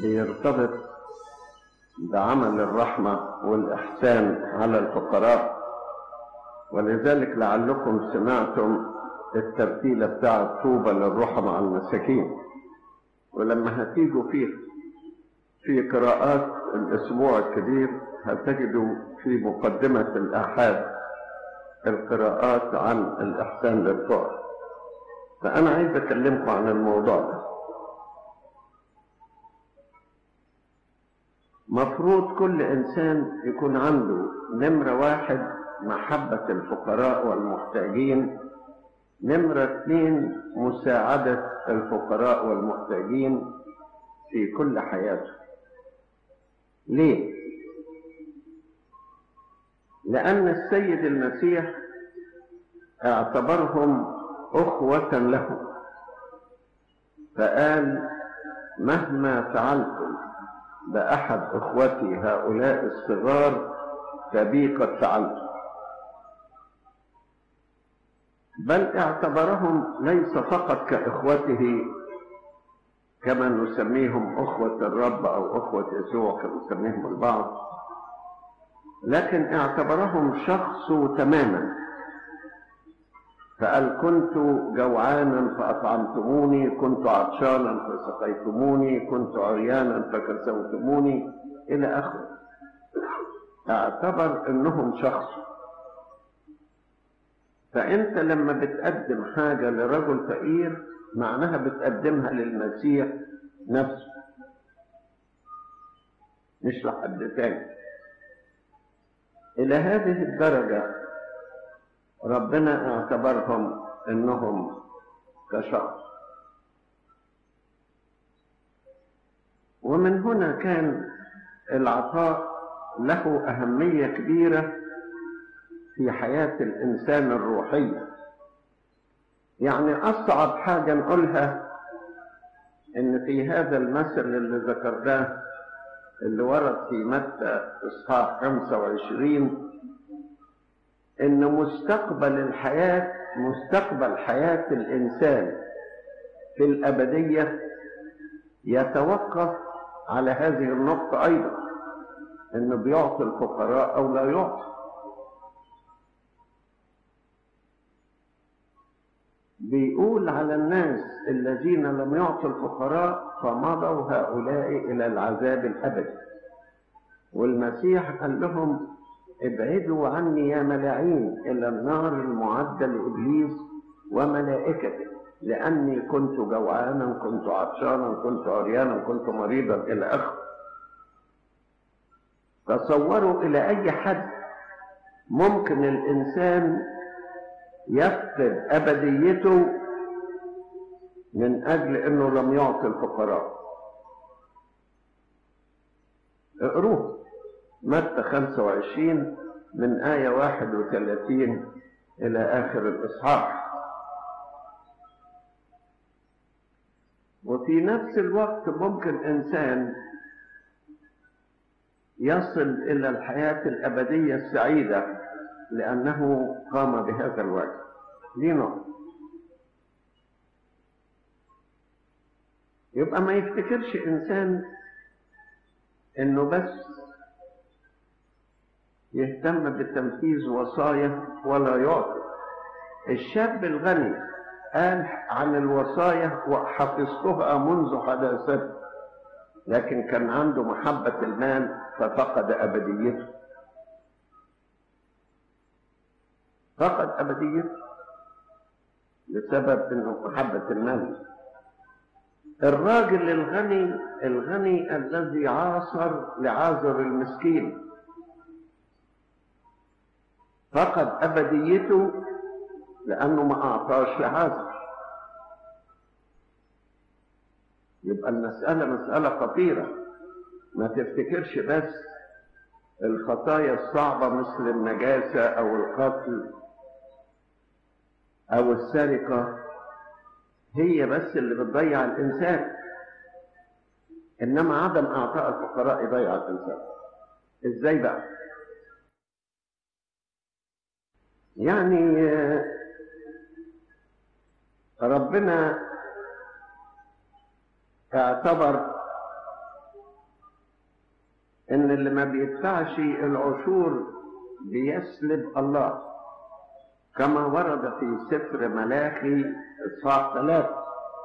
بيرتبط بعمل الرحمة والإحسان على الفقراء ولذلك لعلكم سمعتم الترتيلة بتاعة طوبى للرحمة على المساكين ولما هتيجوا فيه في قراءات الأسبوع الكبير هتجدوا في مقدمة الآحاد القراءات عن الإحسان للفقراء فأنا عايز أكلمكم عن الموضوع ده مفروض كل إنسان يكون عنده نمرة واحد محبة الفقراء والمحتاجين نمرة اثنين مساعدة الفقراء والمحتاجين في كل حياته ليه؟ لأن السيد المسيح اعتبرهم أخوة له فقال مهما فعلتم بأحد إخوتي هؤلاء الصغار فبي قد فعلتم بل اعتبرهم ليس فقط كإخوته كما نسميهم أخوة الرب أو أخوة يسوع كما نسميهم البعض لكن اعتبرهم شخصه تماما فقال كنت جوعانا فأطعمتموني كنت عطشانا فسقيتموني كنت عريانا فكسوتموني إلى آخره اعتبر انهم شخص فانت لما بتقدم حاجه لرجل فقير معناها بتقدمها للمسيح نفسه مش لحد تاني الى هذه الدرجه ربنا اعتبرهم انهم كشخص ومن هنا كان العطاء له أهمية كبيرة في حياة الإنسان الروحية يعني أصعب حاجة نقولها إن في هذا المثل اللي ذكرناه اللي ورد في متى إصحاح 25 إن مستقبل الحياة مستقبل حياة الإنسان في الأبدية يتوقف على هذه النقطة أيضا انه بيعطي الفقراء او لا يعطي بيقول على الناس الذين لم يعطوا الفقراء فمضوا هؤلاء الى العذاب الابدي والمسيح قال لهم ابعدوا عني يا ملاعين الى النار المعده لابليس وملائكته لاني كنت جوعانا كنت عطشانا كنت عريانا كنت مريضا الى اخره تصوروا الى اي حد ممكن الانسان يفقد ابديته من اجل انه لم يعطي الفقراء اقروه متى 25 من آية 31 إلى آخر الإصحاح وفي نفس الوقت ممكن إنسان يصل إلى الحياة الأبدية السعيدة لأنه قام بهذا الواجب دي نقطة يبقى ما يفتكرش إنسان إنه بس يهتم بتنفيذ وصايا ولا يعطي الشاب الغني قال عن الوصايا وحفظتها منذ حداثتي لكن كان عنده محبة المال ففقد أبديته فقد أبديته بسبب انه محبة المال الراجل الغني الغني الذي عاصر لعازر المسكين فقد أبديته لأنه ما أعطاش لعازر يبقى المسألة مسألة خطيرة ما تفتكرش بس الخطايا الصعبة مثل النجاسة أو القتل أو السرقة هي بس اللي بتضيع الإنسان إنما عدم إعطاء الفقراء يضيع الإنسان إزاي بقى؟ يعني ربنا اعتبر ان اللي ما بيدفعش العشور بيسلب الله كما ورد في سفر ملاخي اصحاح ثلاثة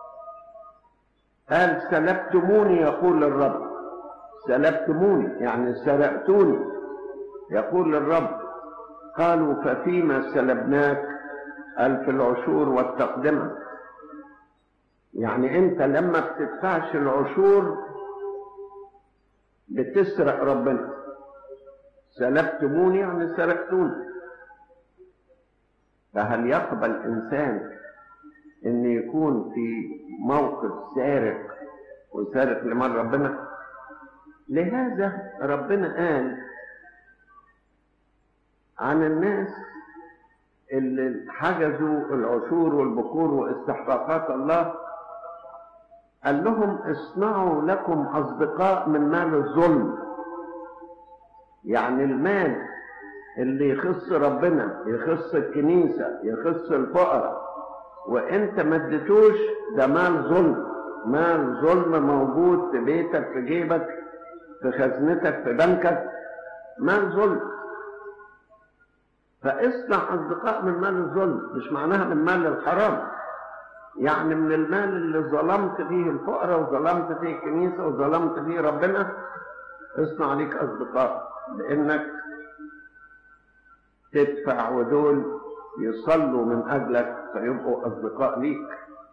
قال سلبتموني يقول الرب سلبتموني يعني سرقتوني يقول الرب قالوا ففيما سلبناك قال في العشور والتقدمة يعني انت لما بتدفعش العشور بتسرق ربنا سلبتموني يعني سرقتوني فهل يقبل انسان ان يكون في موقف سارق وسارق لمن ربنا لهذا ربنا قال عن الناس اللي حجزوا العشور والبكور واستحقاقات الله قال لهم اصنعوا لكم اصدقاء من مال الظلم يعني المال اللي يخص ربنا يخص الكنيسة يخص الفقراء وانت ما اديتوش ده مال ظلم مال ظلم موجود في بيتك في جيبك في خزنتك في بنكك مال ظلم فاصنع اصدقاء من مال الظلم مش معناها من مال الحرام يعني من المال اللي ظلمت فيه الفقراء وظلمت فيه الكنيسه وظلمت فيه ربنا اصنع ليك اصدقاء لانك تدفع ودول يصلوا من اجلك فيبقوا اصدقاء ليك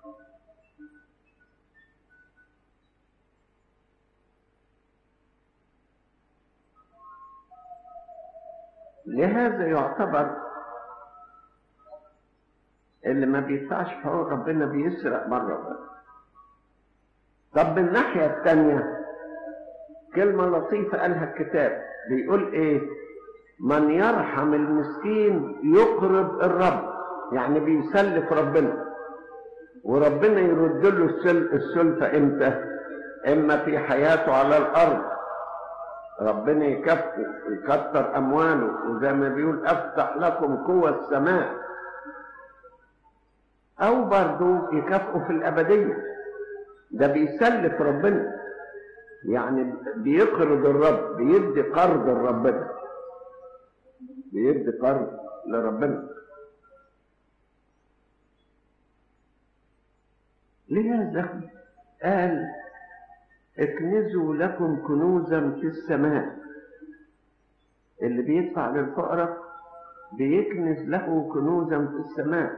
لهذا يعتبر اللي ما بيدفعش حقوق ربنا بيسرق مرة بس طب من الناحية التانية كلمة لطيفة قالها الكتاب بيقول ايه من يرحم المسكين يقرب الرب يعني بيسلف ربنا وربنا يرد له السل السلفة امتى اما في حياته على الارض ربنا يكفي يكتر امواله وزي ما بيقول افتح لكم قوى السماء او برضه يكافئه في الابديه ده بيسلف ربنا يعني بيقرض الرب بيدي قرض لربنا بيدي قرض لربنا لهذا قال اكنزوا لكم كنوزا في السماء اللي بيدفع للفقراء بيكنز له كنوزا في السماء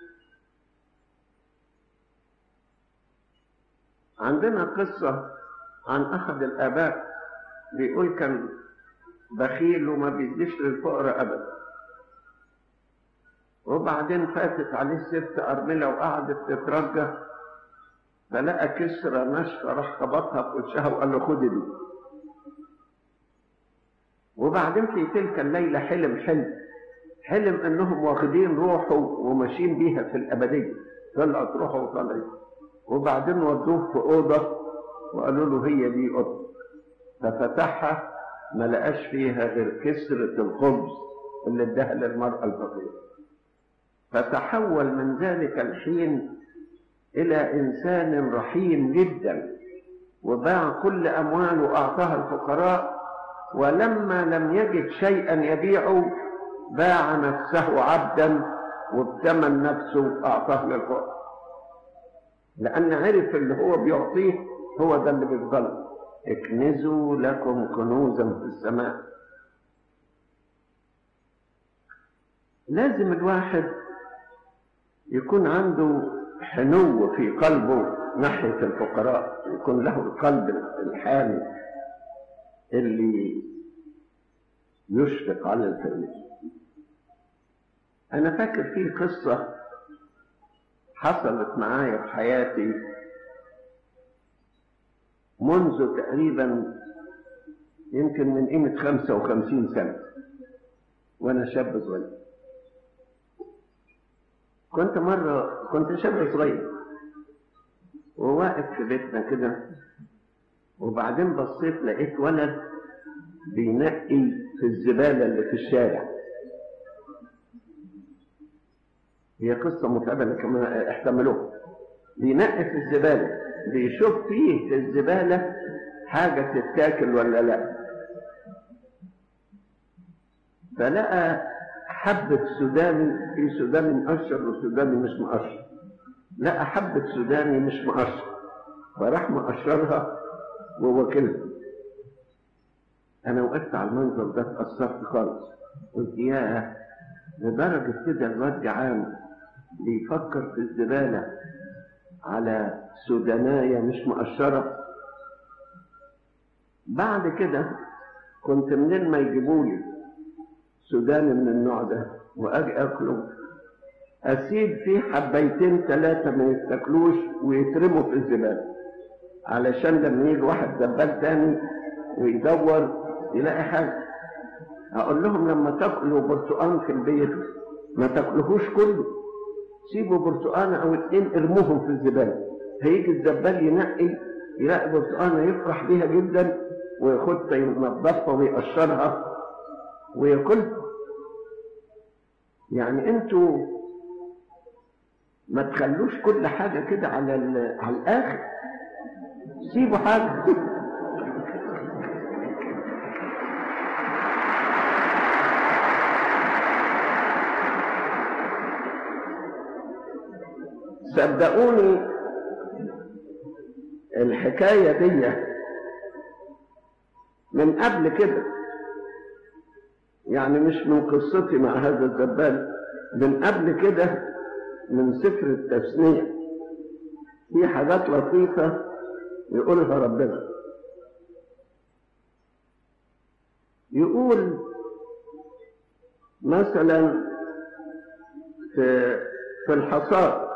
عندنا قصة عن أحد الآباء بيقول كان بخيل وما بيديش للفقراء أبدا وبعدين فاتت عليه ست أرملة وقعدت تترجى فلقى كسرة ناشفة راح خبطها في وشها وقال له خد دي وبعدين في تلك الليلة حلم حلم حلم انهم واخدين روحه وماشيين بيها في الابدية طلعت روحه وطلعت وبعدين ودوه في اوضة وقالوا له هي دي اوضة ففتحها ما لقاش فيها غير كسرة الخبز اللي اداها للمرأة الفقيرة فتحول من ذلك الحين إلى إنسان رحيم جدا وباع كل أمواله وأعطاها الفقراء ولما لم يجد شيئا يبيعه باع نفسه عبدا وبثمن نفسه أعطاه للفقراء لأن عرف اللي هو بيعطيه هو ده اللي بيفضل اكنزوا لكم كنوزا في السماء لازم الواحد يكون عنده حنو في قلبه ناحية الفقراء يكون له القلب الحامي اللي يشفق على الفقير أنا فاكر في قصة حصلت معايا في حياتي منذ تقريبا يمكن من قيمة خمسة وخمسين سنة وأنا شاب صغير كنت مرة كنت شاب صغير وواقف في بيتنا كده وبعدين بصيت لقيت ولد بينقي في الزبالة اللي في الشارع هي قصة متعبة لكن احتملوها بينقي في الزبالة بيشوف فيه في الزبالة حاجة تتاكل ولا لا فلقى حبة سوداني في سوداني مقشر وسوداني مش مقشر لقى حبة سوداني مش مقشر فراح مقشرها ووكلها أنا وقفت على المنظر ده اتأثرت خالص قلت ياه لدرجة كده الواد جعان بيفكر في الزبالة على سوداناية مش مقشرة بعد كده كنت منين ما يجيبولي سوداني من النوع ده واجي اكله اسيب فيه حبيتين ثلاثة ما يتاكلوش ويترموا في الزبالة علشان لما يجي واحد زبال تاني ويدور يلاقي حاجة اقول لهم لما تاكلوا برتقان في البيت ما تاكلوهوش كله سيبوا برتقانة او اتنين ارموهم في الزبالة هيجي الزبال ينقي يلاقي برتقانة يفرح بيها جدا وياخدها ينظفها ويقشرها وياكلها يعني انتوا ما تخلوش كل حاجة كده على على الآخر سيبوا حاجة صدقوني الحكاية دي من قبل كده يعني مش من قصتي مع هذا الزبال من قبل كده من سفر التثنية في حاجات لطيفة يقولها ربنا يقول مثلا في في الحصاد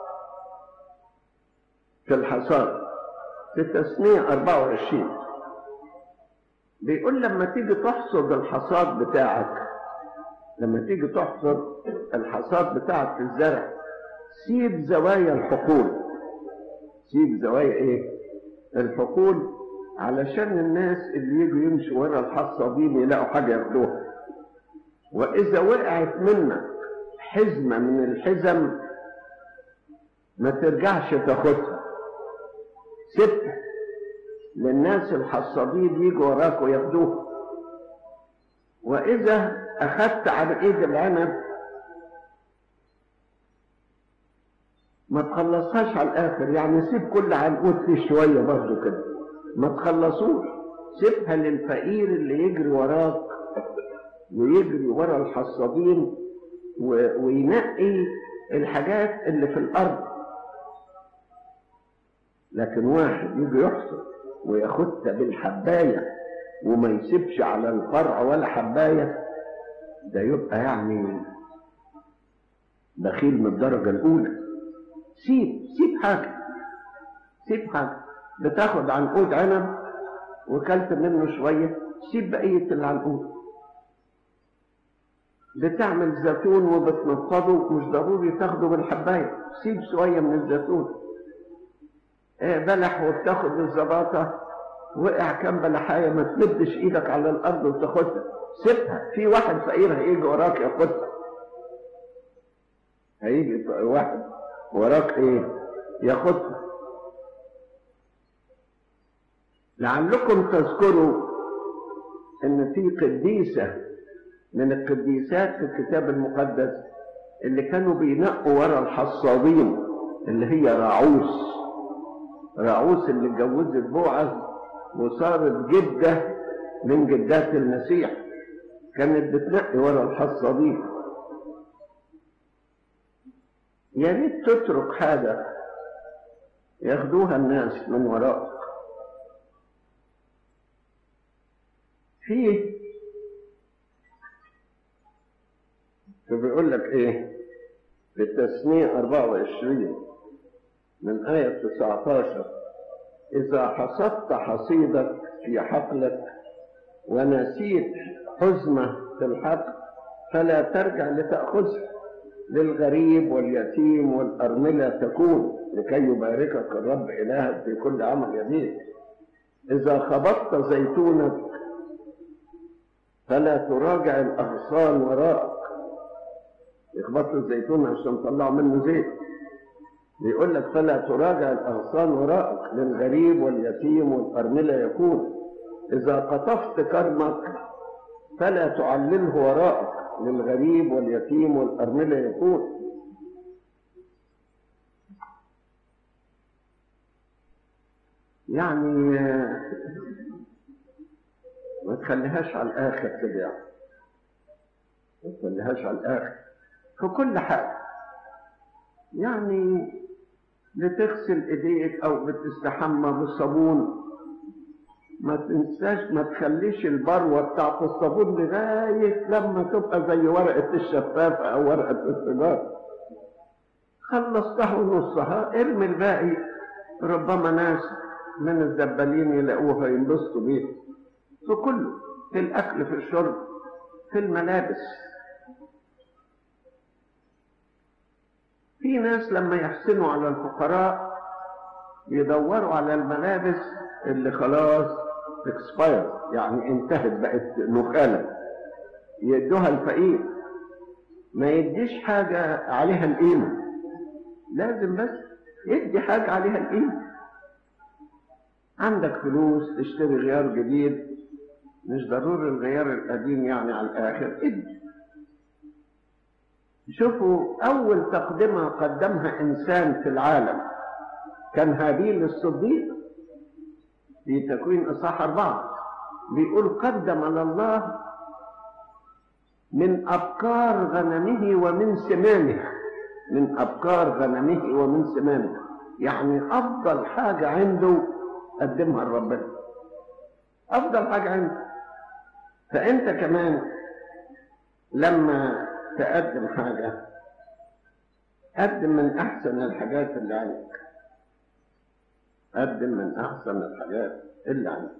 في الحصاد في التثنية 24 بيقول لما تيجي تحصد الحصاد بتاعك لما تيجي تحصد الحصاد بتاعك في الزرع سيب زوايا الحقول سيب زوايا ايه الحقول علشان الناس اللي يجوا يمشوا ورا الحصادين يلاقوا حاجه ياخدوها واذا وقعت منك حزمه من الحزم ما ترجعش تاخدها سيبها للناس الحصادين يجوا وراك وياخدوها واذا اخذت على ايد العنب ما تخلصهاش على الاخر يعني سيب كل عنقود فيه شويه برضه كده ما تخلصوش سيبها للفقير اللي يجري وراك ويجري ورا الحصادين و... وينقي الحاجات اللي في الارض لكن واحد يجي يحصد وياخدها بالحبايه وما يسيبش على الفرع ولا حبايه ده يبقى يعني بخيل من الدرجه الاولى سيب سيب حاجه سيب حاجه بتاخد عنقود عنب وكلت منه شويه سيب بقيه العنقود بتعمل زيتون وبتنفضه مش ضروري تاخده بالحبايه سيب شويه من الزيتون بلح وبتاخد الزباطه وقع كام بلحايه ما تمدش ايدك على الارض وتاخدها سيبها في واحد فقير هيجي وراك ياخدها هيجي واحد وراك ايه ياخدها لعلكم تذكروا ان في قديسه من القديسات في الكتاب المقدس اللي كانوا بينقوا ورا الحصادين اللي هي راعوس راعوس اللي اتجوزت بوعز وصارت جدة من جدات المسيح كانت بتنقي ورا الحصادين يا ريت تترك حاجة ياخدوها الناس من وراءك فيه فبيقول لك ايه في التسمية 24 من آية 19 إذا حصدت حصيدك في حقلك ونسيت حزمة في الحقل فلا ترجع لتأخذها للغريب واليتيم والأرملة تكون لكي يباركك الرب إلهك في كل عمل يديك إذا خبطت زيتونك فلا تراجع الأغصان وراءك يخبطوا الزيتون عشان يطلعوا منه زيت بيقول لك فلا تراجع الأغصان وراءك للغريب واليتيم والأرملة يكون إذا قطفت كرمك فلا تعلله وراءك للغريب واليتيم والأرملة يكون يعني ما تخليهاش على الآخر كده يعني ما تخليهاش على الآخر في كل حاجة يعني بتغسل ايديك او بتستحمى بالصابون ما تنساش ما تخليش البروه بتاعت الصابون لغايه لما تبقى زي ورقه الشفافه او ورقه السيجاره خلصتها ونصها ارمي الباقي ربما ناس من الزبالين يلاقوها ينبسطوا بيها في كله في الاكل في الشرب في الملابس في ناس لما يحسنوا على الفقراء يدوروا على الملابس اللي خلاص اكسباير يعني انتهت بقت نخالة يدوها الفقير ما يديش حاجة عليها القيمة لازم بس يدي حاجة عليها القيمة عندك فلوس تشتري غيار جديد مش ضروري الغيار القديم يعني على الآخر ادي شوفوا أول تقدمة قدمها إنسان في العالم كان هابيل الصديق في تكوين إصحاح أربعة بيقول قدم على الله من أبكار غنمه ومن سمانه من أبكار غنمه ومن سمانه يعني أفضل حاجة عنده قدمها لربنا أفضل حاجة عنده فأنت كمان لما تقدم حاجة قدم من أحسن الحاجات اللي عندك قدم من أحسن الحاجات اللي عندك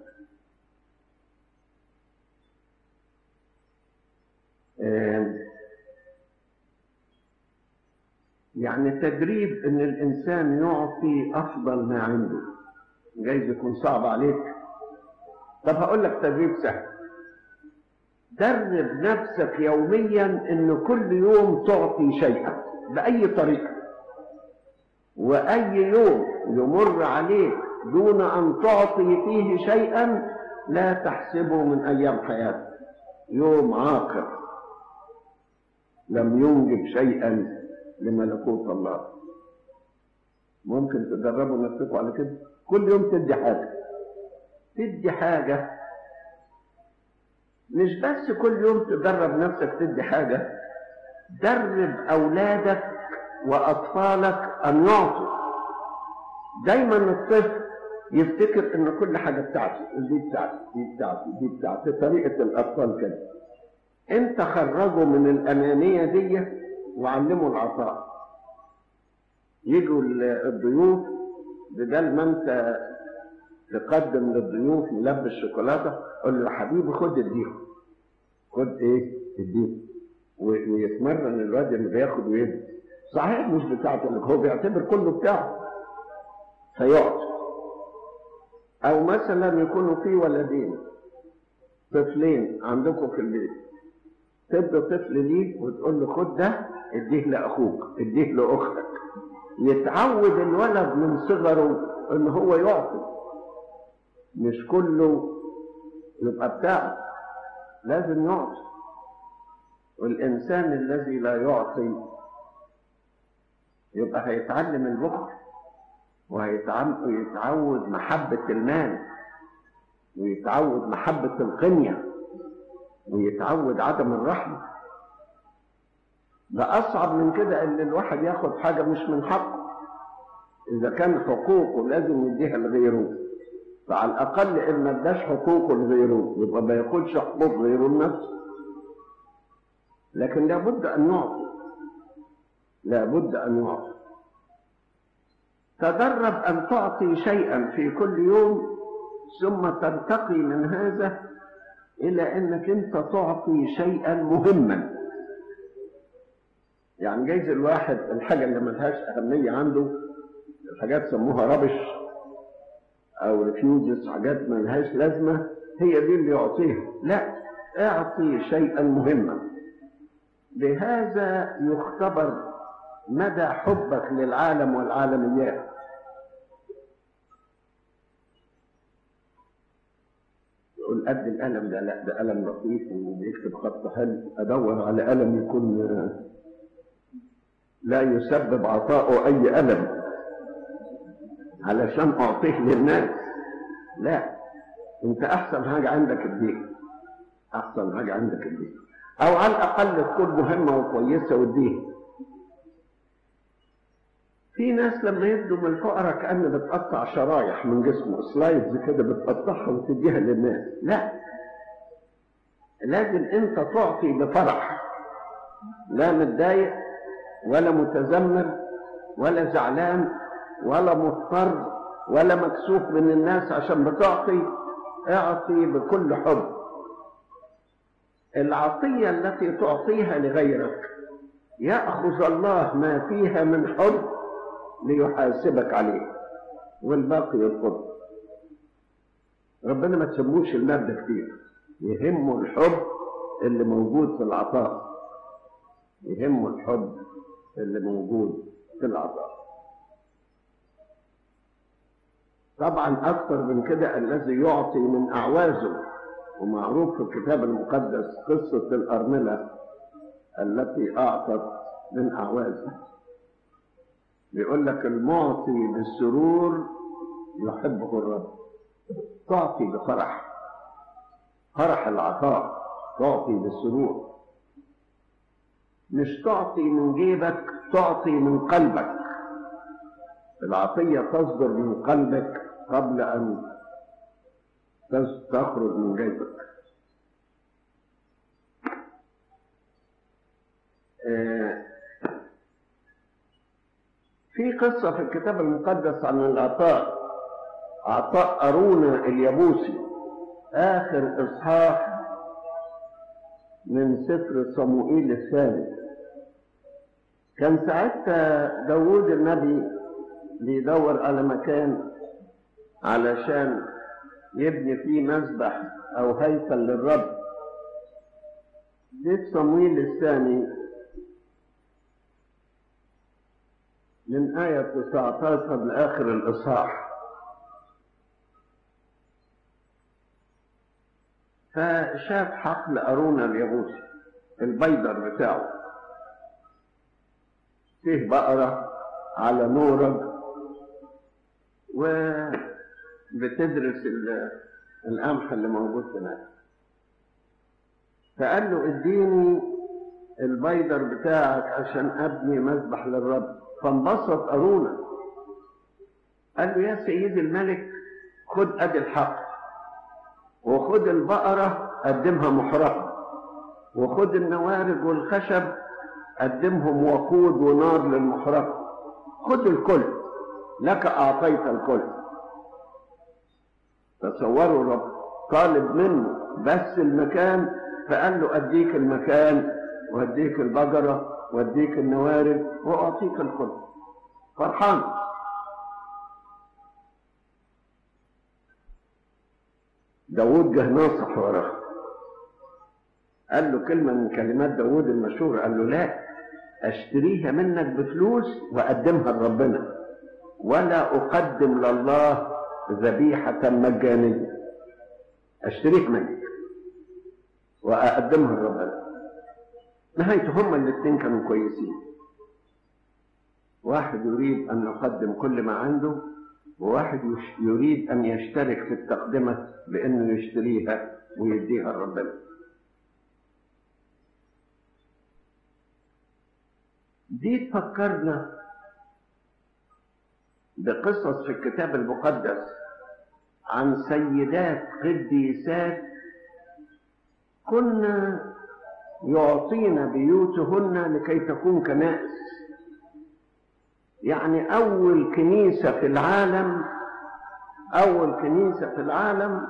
يعني تدريب ان الانسان يعطي افضل ما عنده جايز يكون صعب عليك طب هقول لك تدريب سهل درب نفسك يوميا ان كل يوم تعطي شيئا باي طريقه واي يوم يمر عليك دون ان تعطي فيه شيئا لا تحسبه من ايام حياتك يوم عاقر لم ينجب شيئا لملكوت الله ممكن تدربوا نفسكم على كده كل يوم تدي حاجه تدي حاجه مش بس كل يوم تدرب نفسك تدي حاجة درب أولادك وأطفالك أن يعطوا دايما الطفل يفتكر ان كل حاجة بتاعتي دي بتاعتي دي بتاعتي دي بتاعتي طريقة الأطفال كده انت خرجوا من الأنانية دي وعلموا العطاء يجوا الضيوف بدل ما انت تقدم للضيوف ملبس شوكولاته قول له يا حبيبي خد اديهم خد ايه اديهم ويتمرن الواد اللي بياخد ويدي صحيح مش بتاعته لك هو بيعتبر كله بتاعه فيعطي او مثلا يكونوا في ولدين طفلين عندكم في البيت تدي طفل ليك وتقول له خد ده اديه لاخوك اديه لاختك يتعود الولد من صغره ان هو يعطي مش كله يبقى بتاعه لازم يعطي والإنسان الذي لا يعطي يبقى هيتعلم البخل ويتعود محبة المال ويتعود محبة القنية ويتعود عدم الرحمة ده أصعب من كده إن الواحد ياخد حاجة مش من حقه إذا كان حقوقه لازم يديها لغيره فعلى الأقل إن ما اداش حقوقه لغيره يبقى ما ياخدش حقوق غيره لنفسه لكن لابد أن يعطي لابد أن يعطي تدرب أن تعطي شيئا في كل يوم ثم ترتقي من هذا إلى أنك أنت تعطي شيئا مهما يعني جايز الواحد الحاجة اللي ملهاش أهمية عنده الحاجات سموها ربش أو ريفيوجز حاجات ملهاش لازمة هي دي اللي يعطيها لا اعطي شيئا مهما بهذا يختبر مدى حبك للعالم والعالميات تقول قد القلم ده لا ده قلم لطيف وبيكتب خط حلو ادور على قلم يكون لا يسبب عطاؤه اي الم علشان اعطيه للناس لا انت احسن حاجه عندك الدين احسن حاجه عندك الدين او على الاقل تكون مهمه وكويسه واديه في ناس لما يبدوا من الفقراء كأن بتقطع شرايح من جسمه سلايدز كده بتقطعها وتديها للناس لا لازم انت تعطي بفرح لا متضايق ولا متذمر ولا زعلان ولا مضطر ولا مكسوف من الناس عشان بتعطي اعطي بكل حب العطية التي تعطيها لغيرك يأخذ الله ما فيها من حب ليحاسبك عليه والباقي يرفض ربنا ما تسموش المادة كتير يهمه الحب اللي موجود في العطاء يهمه الحب اللي موجود في العطاء طبعا أكثر من كده الذي يعطي من أعوازه ومعروف في الكتاب المقدس قصة الأرملة التي أعطت من أعوازها بيقول لك المعطي بالسرور يحبه الرب تعطي بفرح فرح العطاء تعطي بالسرور مش تعطي من جيبك تعطي من قلبك العطية تصدر من قلبك قبل أن تخرج من جيبك آه في قصة في الكتاب المقدس عن العطاء عطاء أرونا اليبوسي آخر إصحاح من سفر صموئيل الثاني كان ساعتها داوود النبي بيدور على مكان علشان يبني فيه مسبح أو هيكل للرب في صموئيل الثاني من آية 19 لآخر الإصحاح فشاف حقل أرونا اليابوسي البيدر بتاعه فيه بقرة على نورج وبتدرس القمح اللي موجود هناك فقال له اديني البيدر بتاعك عشان ابني مذبح للرب فانبسط أرونا قال له يا سيدي الملك خد أدي الحق وخد البقرة قدمها محرقة وخد النوارج والخشب قدمهم وقود ونار للمحرقة خد الكل لك أعطيت الكل تصوروا رب طالب منه بس المكان فقال له أديك المكان وأديك البقرة واديك النوارد واعطيك الكل فرحان داود جه ناصح وراه قال له كلمة من كلمات داود المشهورة قال له لا اشتريها منك بفلوس واقدمها لربنا ولا اقدم لله ذبيحة مجانية اشتريك منك واقدمها لربنا نهايته هما الاثنين كانوا كويسين واحد يريد أن يقدم كل ما عنده وواحد يريد أن يشترك في التقدمة بأنه يشتريها ويديها لربنا دي تفكرنا بقصص في الكتاب المقدس عن سيدات قديسات كنا يعطينا بيوتهن لكي تكون كنائس يعني أول كنيسة في العالم أول كنيسة في العالم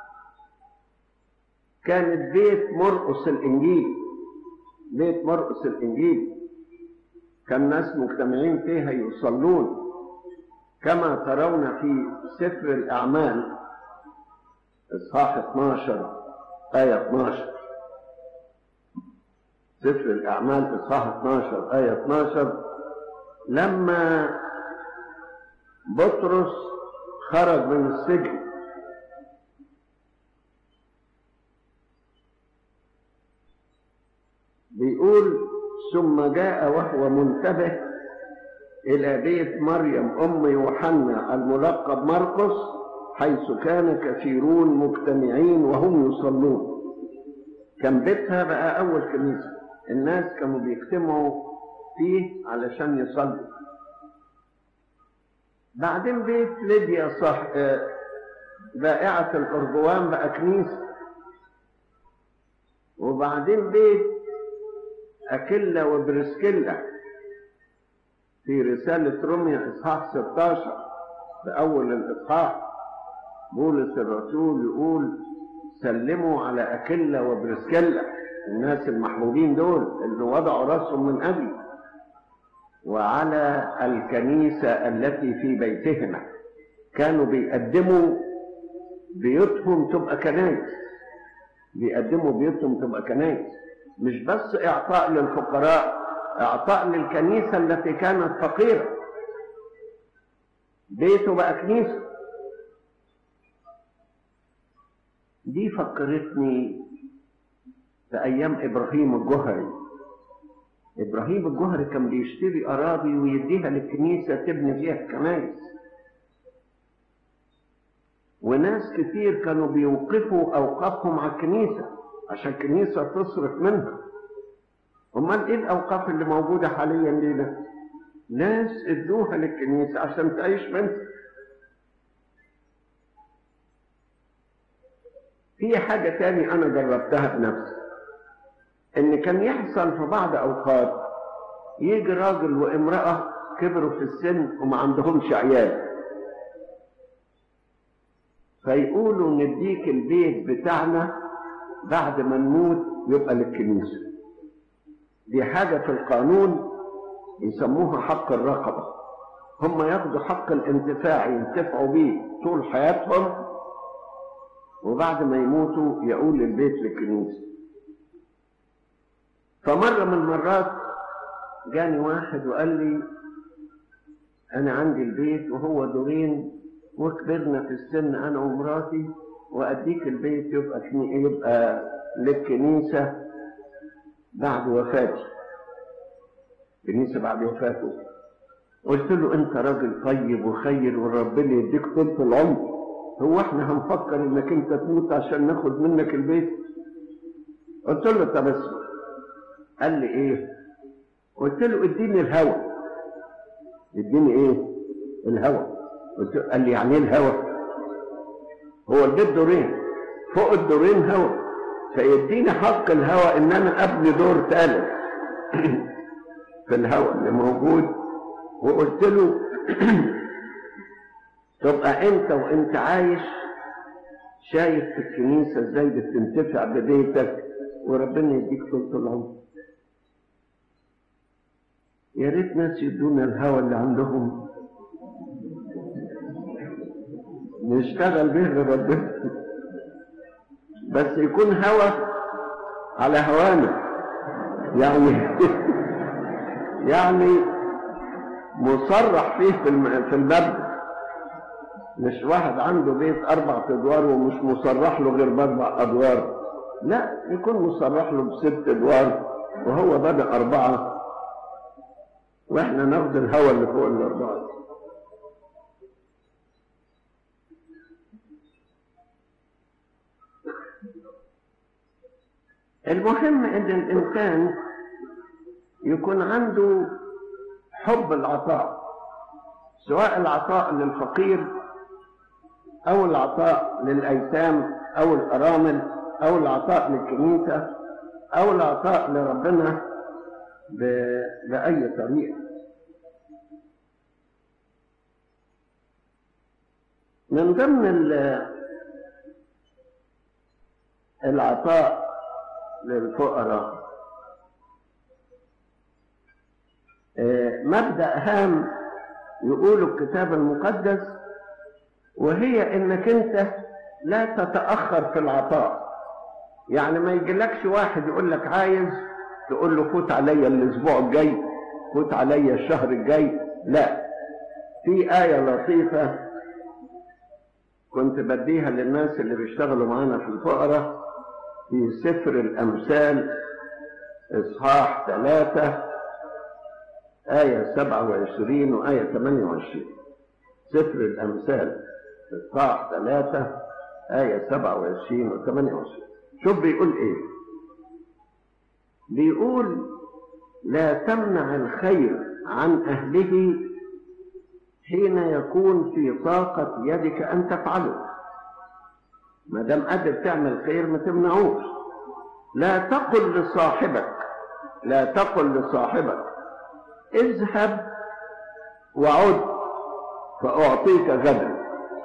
كانت بيت مرقس الإنجيل بيت مرقس الإنجيل كان ناس مجتمعين فيها يصلون كما ترون في سفر الأعمال إصحاح 12 آية 12 سفر الأعمال إصحاح 12 آية 12 لما بطرس خرج من السجن بيقول ثم جاء وهو منتبه إلى بيت مريم أم يوحنا الملقب مرقس حيث كان كثيرون مجتمعين وهم يصلون كان بيتها بقى أول كنيسة الناس كانوا بيجتمعوا فيه علشان يصلوا بعدين بيت ليديا صح بائعة الأرجوان بقى كنيسة وبعدين بيت أكيلا وبرسكيلا في رسالة روميا إصحاح 16 في أول الإصحاح بولس الرسول يقول سلموا على أكيلا وبرسكيلا الناس المحبوبين دول اللي وضعوا راسهم من أجل وعلى الكنيسة التي في بيتهما كانوا بيقدموا بيوتهم تبقى كنايس بيقدموا بيوتهم تبقى كنايس مش بس إعطاء للفقراء إعطاء للكنيسة التي كانت فقيرة بيته بقى كنيسة دي فكرتني في أيام إبراهيم الجهري إبراهيم الجهري كان بيشتري أراضي ويديها للكنيسة تبني فيها كنايس وناس كتير كانوا بيوقفوا أوقافهم على الكنيسة عشان الكنيسة تصرف منها امال ايه الاوقاف اللي موجوده حاليا لينا ناس ادوها للكنيسه عشان تعيش منها في حاجة تاني أنا جربتها بنفسي إن كان يحصل في بعض أوقات يجي راجل وامرأة كبروا في السن وما عندهمش عيال فيقولوا نديك البيت بتاعنا بعد ما نموت يبقى للكنيسة دي حاجة في القانون يسموها حق الرقبة هم ياخدوا حق الانتفاع ينتفعوا بيه طول حياتهم وبعد ما يموتوا يقول البيت للكنيسة فمرة من المرات جاني واحد وقال لي أنا عندي البيت وهو دورين وكبرنا في السن أنا ومراتي وأديك البيت يبقى يبقى للكنيسة بعد وفاتي كنيسة بعد وفاته قلت له أنت راجل طيب وخير وربنا يديك طول العمر هو احنا هنفكر انك انت تموت عشان ناخد منك البيت قلت له طب اسمع قال لي ايه قلت له اديني الهوى اديني ايه الهوى قلت له قال لي يعني ايه الهوى هو البيت دورين فوق الدورين هوى فيديني حق الهوى ان انا ابني دور ثالث في الهوى اللي موجود وقلت له تبقى انت وانت عايش شايف في الكنيسة ازاي بتنتفع ببيتك وربنا يديك طول العمر يا ريت ناس يدونا الهوى اللي عندهم نشتغل به لربنا بس يكون هوى على هوانا يعني يعني مصرح فيه في في المبنى مش واحد عنده بيت أربع أدوار ومش مصرح له غير بأربع أدوار لا يكون مصرح له بست أدوار وهو بدأ أربعة وإحنا ناخد الهواء اللي فوق الأربعة المهم إن الإنسان يكون عنده حب العطاء سواء العطاء للفقير أو العطاء للأيتام أو الأرامل أو العطاء للكنيسة أو العطاء لربنا ب... بأي طريقة من ضمن ال... العطاء للفقراء مبدأ هام يقول الكتاب المقدس وهي انك انت لا تتأخر في العطاء يعني ما يجيلكش واحد يقول لك عايز تقول له فوت عليا الاسبوع الجاي فوت عليا الشهر الجاي لا في آية لطيفة كنت بديها للناس اللي بيشتغلوا معانا في الفقراء في سفر الأمثال إصحاح ثلاثة آية سبعة وعشرين وآية ثمانية وعشرين سفر الأمثال إصحاح ثلاثة آية سبعة وعشرين وثمانية وعشرين شوف بيقول إيه بيقول لا تمنع الخير عن أهله حين يكون في طاقة يدك أن تفعله ما دام قادر تعمل خير ما تمنعوش لا تقل لصاحبك لا تقل لصاحبك اذهب وعد فأعطيك غدا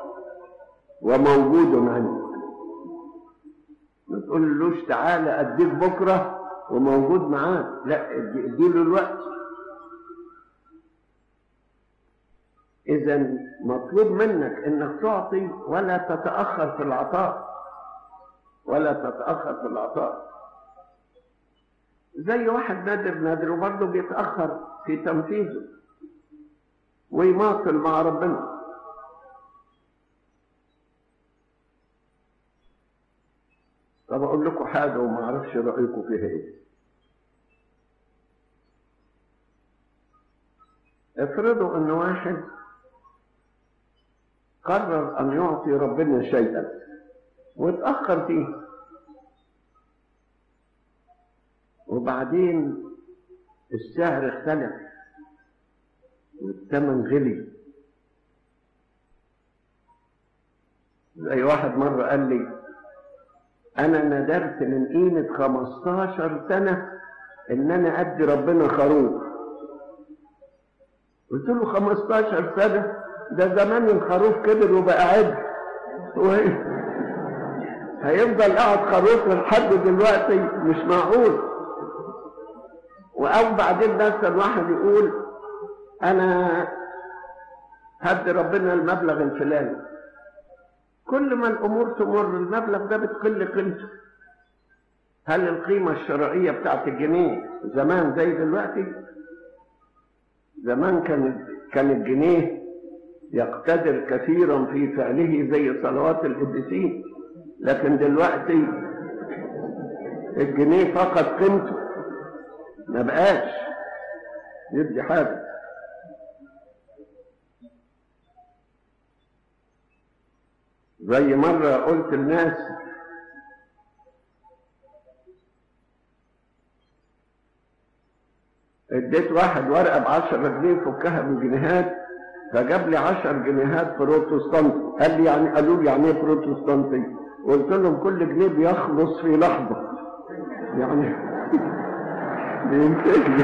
وموجود عندي ما تقولوش تعالى أديك بكرة وموجود معاك لا اديله الوقت إذا مطلوب منك إنك تعطي ولا تتأخر في العطاء ولا تتأخر في العطاء زي واحد نادر نادر وبرضه بيتأخر في تنفيذه ويماطل مع ربنا طب أقول لكم حاجة وما أعرفش رأيكم فيها إيه افرضوا ان واحد قرر ان يعطي ربنا شيئا واتاخر فيه وبعدين السعر اختلف والثمن غلي زي واحد مرة قال لي أنا ندرت من قيمة 15 سنة إن أنا أدي ربنا خروف قلت له 15 سنة ده زمان الخروف كبر وبقى عد هيفضل قاعد خروف لحد دلوقتي مش معقول او بعدين مثلا واحد يقول انا هدي ربنا المبلغ الفلاني كل ما الامور تمر المبلغ ده بتقل قيمته هل القيمة الشرعية بتاعت الجنيه زمان زي دلوقتي زمان كان كان الجنيه يقتدر كثيرا في فعله زي صلوات القديسين لكن دلوقتي الجنيه فقد قيمته ما بقاش يدي حاجه زي مرة قلت الناس اديت واحد ورقة بعشرة جنيه فكها بالجنيهات فجاب لي عشر جنيهات بروتستانتي قال لي يعني قالوا لي يعني ايه بروتستانتي قلت لهم كل جنيه بيخلص في لحظة يعني بينتهي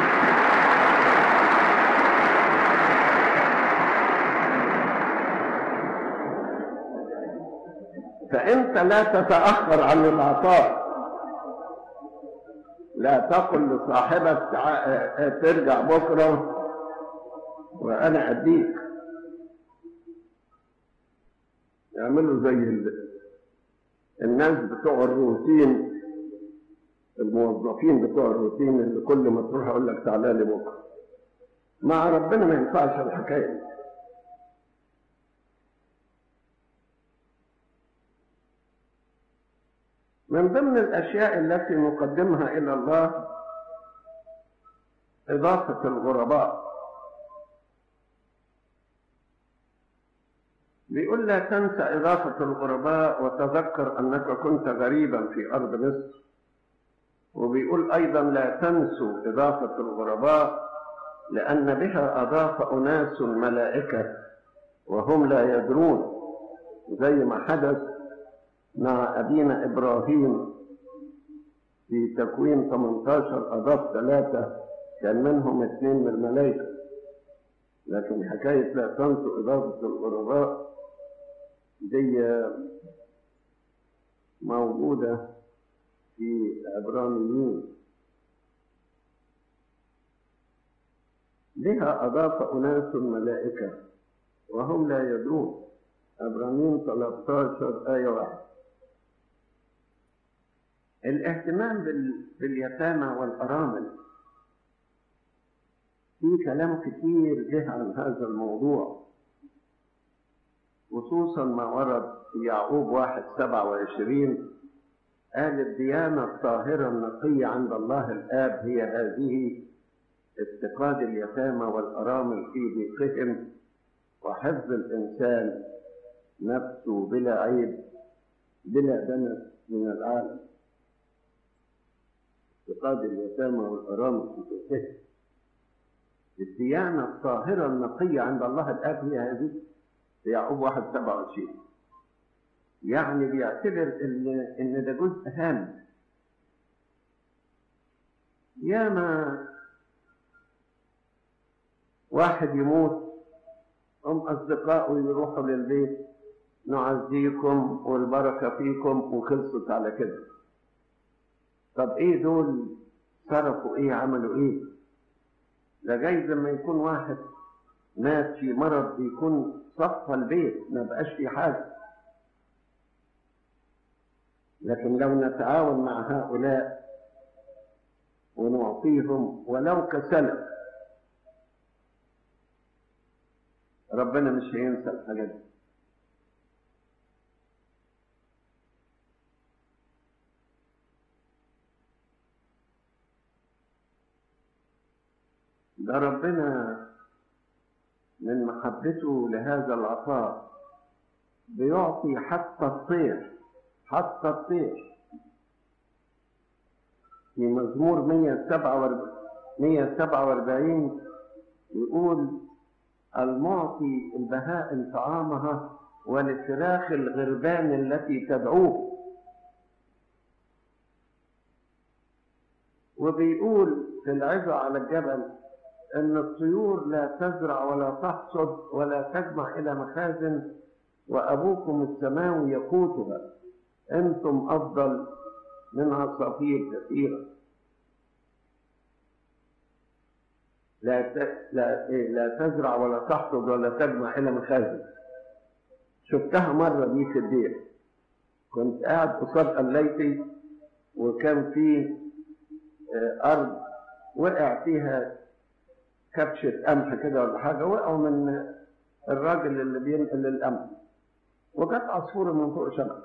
فانت لا تتاخر عن العطاء لا تقل لصاحبك ترجع بكره وانا اديك يعملوا زي الناس بتوع الروتين الموظفين بتوع الروتين اللي كل ما تروح اقول لك تعالى لي بكره مع ربنا ما ينفعش الحكايه دي من ضمن الأشياء التي نقدمها إلى الله إضافة الغرباء بيقول لا تنسى إضافة الغرباء وتذكر أنك كنت غريبا في أرض مصر وبيقول أيضا لا تنسوا إضافة الغرباء لأن بها أضاف أناس ملائكة وهم لا يدرون زي ما حدث مع أبينا إبراهيم في تكوين 18 أضاف ثلاثة كان منهم اثنين من الملائكة لكن حكاية لا تنسوا إضافة الغرباء دي موجودة في عبرانيين بها أضاف أناس ملائكة وهم لا يدرون عبرانيين 13 آية واحد الاهتمام باليتامى والأرامل في كلام كتير جه عن هذا الموضوع خصوصا ما ورد في يعقوب واحد سبعة وعشرين قال الديانة الطاهرة النقية عند الله الآب هي هذه افتقاد اليتامى والأرامل في ضيقهم وحفظ الإنسان نفسه بلا عيب بلا دنس من العالم افتقاد اليتامى والأرامل في ضيقهم الديانة الطاهرة النقية عند الله الآب هي هذه في يعقوب واحد سبعة وعشرين يعني بيعتبر ان ان ده جزء هام ياما واحد يموت هم اصدقائه يروحوا للبيت نعزيكم والبركه فيكم وخلصت على كده طب ايه دول صرفوا ايه عملوا ايه ده جايز لما يكون واحد مات في مرض يكون صفى البيت ما بقاش في حاجه لكن لو نتعاون مع هؤلاء ونعطيهم ولو كسلف ربنا مش هينسى الحاجات دي ده ربنا من محبته لهذا العطاء بيعطي حتى الطير حتى الطير في مزمور 147 147 يقول المعطي البهائم طعامها ولفراخ الغربان التي تدعوه وبيقول في العظة على الجبل أن الطيور لا تزرع ولا تحصد ولا تجمع إلى مخازن وأبوكم السماوي يقوتها أنتم أفضل من عصافير كثيرة لا لا لا تزرع ولا تحصد ولا تجمع إلى مخازن شفتها مرة دي في الدير كنت قاعد قصاد قليتي وكان في أرض وقع فيها كبشة قمح كده ولا حاجة وقعوا من الراجل اللي بينقل القمح وجت عصفورة من فوق شجرة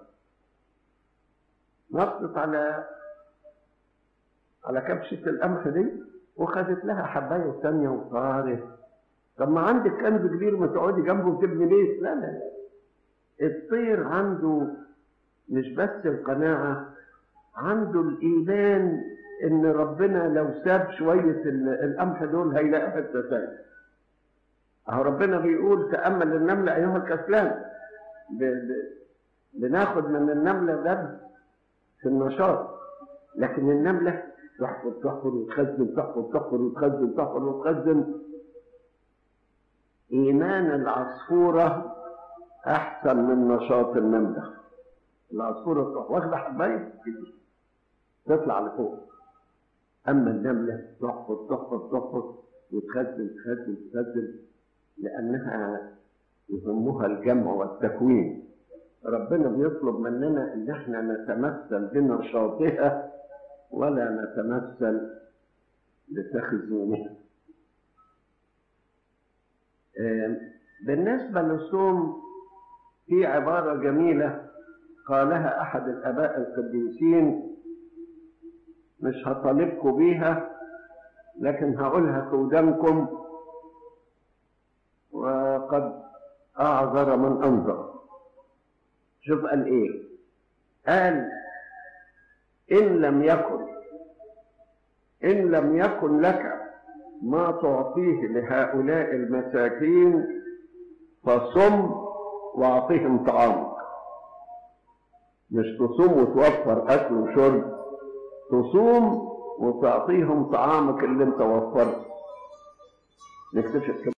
نطت على على كبشة القمح دي وخدت لها حباية ثانية وطارت طب ما عندك كنز كبير ما تقعدي جنبه وتبني بيت لا لا الطير عنده مش بس القناعة عنده الإيمان إن ربنا لو ساب شوية القمح دول هيلاقي حتة ثانية أهو ربنا بيقول تأمل النملة أيها الكسلان ب... ب... بناخد من النملة درس في النشاط لكن النملة تحفر تحفر وتخزن تحفر تحفر وتخزن تحفر وتخزن إيمان العصفورة أحسن من نشاط النملة العصفورة تروح واخدة حباية تطلع لفوق أما النملة تحفر تحفر تحفر وتخزن تخزن تخزن لأنها يهمها الجمع والتكوين ربنا بيطلب مننا ان احنا نتمثل بنشاطها ولا نتمثل بتخزينها بالنسبة للصوم في عبارة جميلة قالها أحد الآباء القديسين مش هطالبكم بيها لكن هقولها قدامكم وقد أعذر من أنظر شوف قال ايه قال ان لم يكن ان لم يكن لك ما تعطيه لهؤلاء المساكين فصم واعطهم طعامك مش تصوم وتوفر اكل وشرب تصوم وتعطيهم طعامك اللي انت وفرته نكتشف